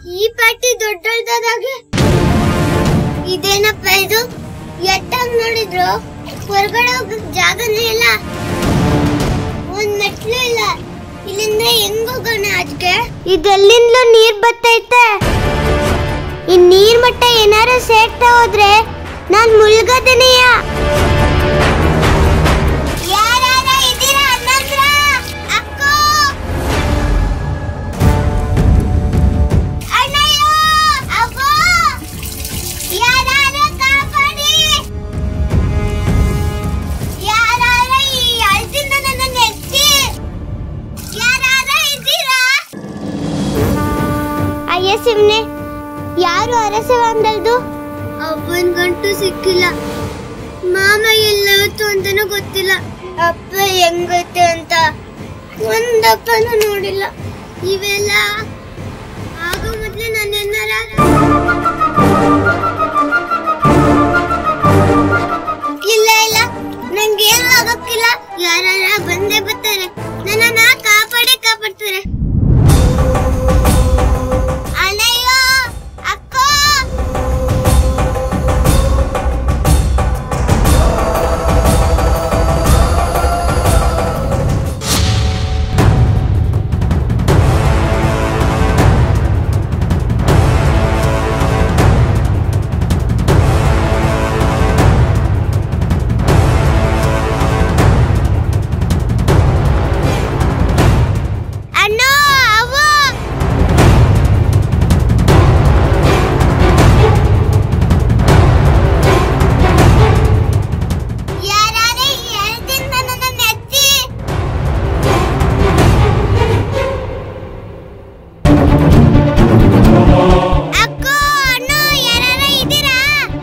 ಈ ಪಾಟಿ ದೊಡ್ಡದಾಗೆ ಇದೇನಪ್ಪ ಇದು ಎಟ್ಟಾಗ್ ನೋಡಿದ್ರು ಹೊರಗಡೆ ಹೋಗಕ್ ಜಾಗನೇ ಇಲ್ಲ ಒಂದ್ ಮೆಟ್ಲು ಇಲ್ಲ ಇಲ್ಲಿಂದ ಹೆಂಗ್ ಹೋಗೋಣ ಅದ್ಕೆ ಇದೆಲ್ಲಿಂದಲೂ ನೀರ್ ಬತ್ತೈತೆ ಈ ನೀರ್ ಮಟ್ಟ ಏನಾರು ಸೇರ್ತಾ ಹೋದ್ರೆ ನಾನ್ ಮುಳ್ಗದನೆಯ ಯಾರಾರ ಇದೀರಾ ಅನ್ನಂದ್ರ ಅಕ್ಕೋ ಅಣ್ಣಯ್ಯ ಅವ್ವೋ ಯಾರಾರ ಕಾಪಾಡಿ ಯಾರಾರ ಈ ಅಳ್ದಿಂದ ನನ್ನನ್ನ ಎತ್ತಿ ಯಾರಾರ ಇದ್ದೀರಾ ಅಯ್ಯ ಸಿಮ್ನೆ ಯಾರು ಅರಸವಂದಲ್ದು ಅವನ್ ಗಂಟು ಸಿಕ್ಕಿಲ್ಲ ಮಾಮ ಎಲ್ಲವತ್ತು ಅಂತಾನೂ ಗೊತ್ತಿಲ್ಲ ಅಪ್ಪ ಹೆಂಗೈತೆ ಅಂತ ಒಂದಪ್ಪನೂ ನೋಡಿಲ್ಲ ಇವೆಲ್ಲ ಆಗ ಮೊದ್ಲು ನನ್ನೆನ್ನಾರ ಇಲ್ಲ ಇಲ್ಲ ನಂಗೆ ಏನು ಆಗಕ್ಕಿಲ್ಲ ಯಾರ ಬಂದೇ ಬರ್ತಾರೆ ನನ್ನನ್ನ ಕಾಪಾಡೇ ಕಾಪಾಡ್ತಾರೆ ಅಣ್ಣಯ್ಯ ಅಕ್ಕ ಅಣ್ಣ ಅವ್ವ ಯಾರಾರೆ ಈ ಎಳ್ದಿಂದ ನನ್ನನ್ನ ಎತ್ತಿ ಅಕ್ಕ ಅಣ್ಣ ಯಾರಾರ ಇದ್ದೀರಾ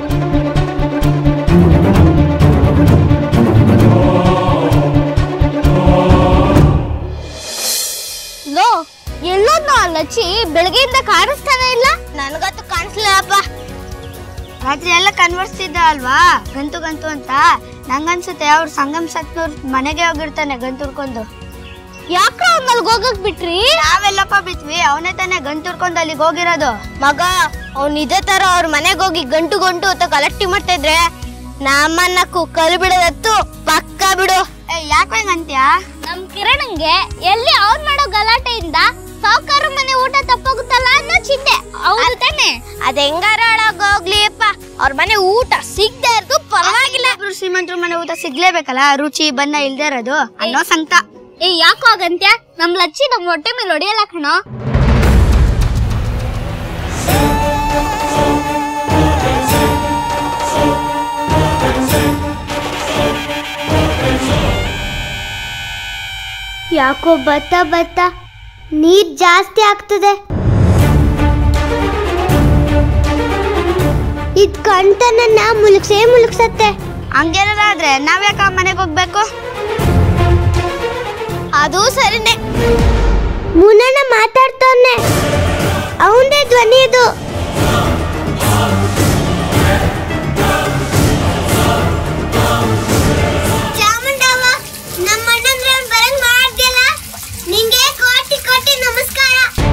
ಲೋ ಎಲ್ಲೋದ್ನೋ ಆ ಲಚ್ಚಿ ಬೆಳಗ್ಗೆಯಿಂದ ಕಾಣಿಸ್ತಾನೆ ಇಲ್ಲ ನನಗಂತೂ ಕಾಣಿಸ್ಲಿಲ್ಲಪ್ಪ ರಾತ್ರಿ ಎಲ್ಲ ಕನ್ವರ್ಸ್ತಿದ್ದ ಅಲ್ವಾ ಗಂತು ಗಂತು ಅಂತ ನಂಗನ್ಸುತ್ತೆ ಅವ್ರ ಸಂಗಮ್ ಸತ್ನೂರ್ ಮನೆಗೆ ಹೋಗಿರ್ತಾನೆ ಗಂತುರ್ಕೊಂಡು ಯಾಕ ಮಲ್ಗ ಹೋಗಕ್ ಬಿಟ್ರಿ ನಾವೆಲ್ಲಪ್ಪ ಬಿಟ್ವಿ ಅವನೇ ತಾನೇ ಗಂತುರ್ಕೊಂಡು ಅಲ್ಲಿಗೆ ಹೋಗಿರೋದು ಮಗ ಅವ್ನ್ ಇದೇ ತರ ಅವ್ರ ಮನೆಗೆ ಹೋಗಿ ಗಂಟು ಗಂಟು ಅಂತ ಕಲೆಕ್ಟಿ ಮಾಡ್ತಾ ಇದ್ರೆ ನಮ್ಮನ್ನ ಕುಕ್ಕಲ್ ಬಿಡದತ್ತು ಪಕ್ಕ ಬಿಡು ಏ ಯಾಕೆ ಅಂತ್ಯಾ ನಮ್ ಕಿರಣಂಗೆ ಎಲ್ಲಿ ಅವ್ನ್ ಮಾಡೋ ಗಲಾಟೆಯಿಂದ ಸಾವುಕಾರ ಮನೆ ಊಟ ತಪ್ಪೋಗುತ್ತಲ್ಲ ಅನ್ನೋ ಚಿಂತೆ ಹೌದು ತಾನೆ ಅದ್ ಹೆಂಗಾರ ಹೋಗ್ಲಿ ಅಪ್ಪ ಅವ್ರ ಮನೆ ಊಟ ಸಿಗ್ದೇ ಇರೋದು ಪರವಾಗಿಲ್ಲ ಇಬ್ರು ಶ್ರೀಮಂತರ ಮನೆ ಊಟ ಸಿಗ್ಲೇಬೇಕಲ್ಲ ರುಚಿ ಬಣ್ಣ ಇಲ್ದೇ ಇರೋದು ಅನ್ನೋ ಸಂಕಟ ಏ ಯಾಕೋ ಆಗಂತ್ಯ ನಮ್ ಲಚ್ಚಿ ನಮ್ ಹೊಟ್ಟೆ ಮೇಲೆ ಹೊಡಿಯಲ್ಲ ಕಣೋ ಯಾಕೋ ಬತ್ತ ಬತ್ತ ನೀರ್ ಜಾಸ್ತಿ ಆಗ್ತದೆ ಇದ್ ಕಂಟ ನನ್ನ ಮುಳುಗ್ಸೇ ಮುಳುಗ್ಸತ್ತೆ ಹಂಗೇನಾದ್ರೆ ನಾವ್ಯಾಕ ಮನೆಗೆ ಹೋಗ್ಬೇಕು ಅದು ಸರಿನೇ ಮುನನ ಮಾತಾಡ್ತಾನೆ ಅವಂದೇ ಧ್ವನಿ ಇದು ಚಾಮುಂಡವ್ವ ನಮ್ಮ ಅಣ್ಣಂದ್ರೆ ಬರಂಗ್ ಮಾಡ್ದ್ಯಲ್ಲ ನಿಂಗೆ ಕೋಟಿ ಕೋಟಿ ನಮಸ್ಕಾರ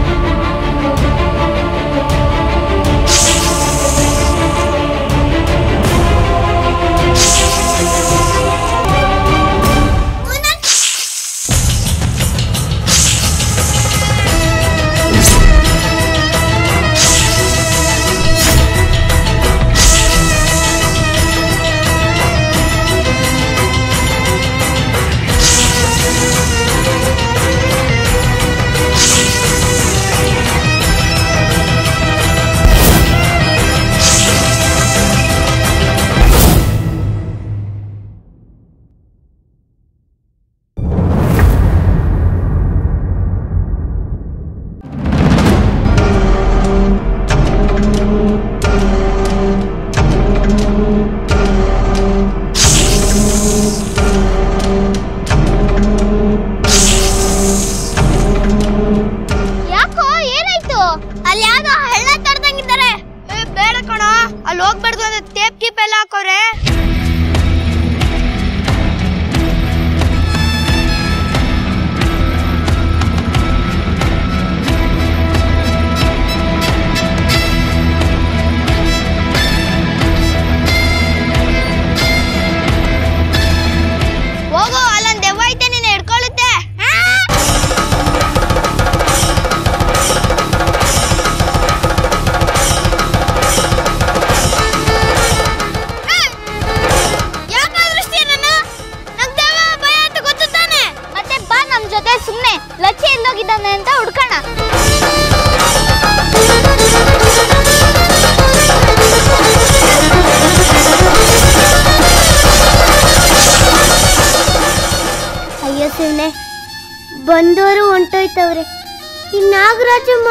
ಯಾಕೋ ಏನಾಯ್ತು ಅಲ್ಲಿ ಯಾವ್ದೋ ಹಳ್ಳ ತಡ್ದಂಗಿದ್ದಾರೆ ಬೇಡ ಕಣೋ ಅಲ್ಲಿ ಹೋಗ್ಬಾರ್ದು ಅಂದ್ರೆ ಟೇಪ್ ಕೀಪ್ ಎಲ್ಲ ಹಾಕೋರೆ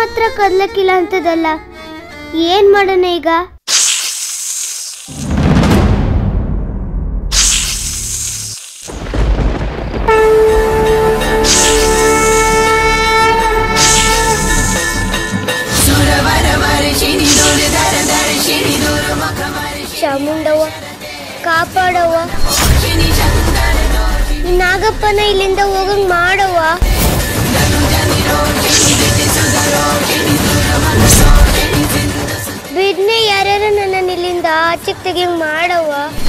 ಮಾತ್ರ ಕದ್ಲಕ್ಕಿಲ್ಲ ಅಂತದಲ್ಲ ಏನ್ ಮಾಡೋಣ ಈಗ ಚಾಮುಂಡವ್ವ ಕಾಪಾಡವ್ವ ಈ ನಾಗಪ್ಪನ ಇಲ್ಲಿಂದ ಹೋಗಂಗ್ ಮಾಡವ್ವ ಬಿಡ್ನೆ ಯಾರ್ಯಾರು ನನ್ನ ಇಲ್ಲಿಂದ ಆಚೆಗೆ ತೆಗಿಯಂಗ್ ಮಾಡವ್ವ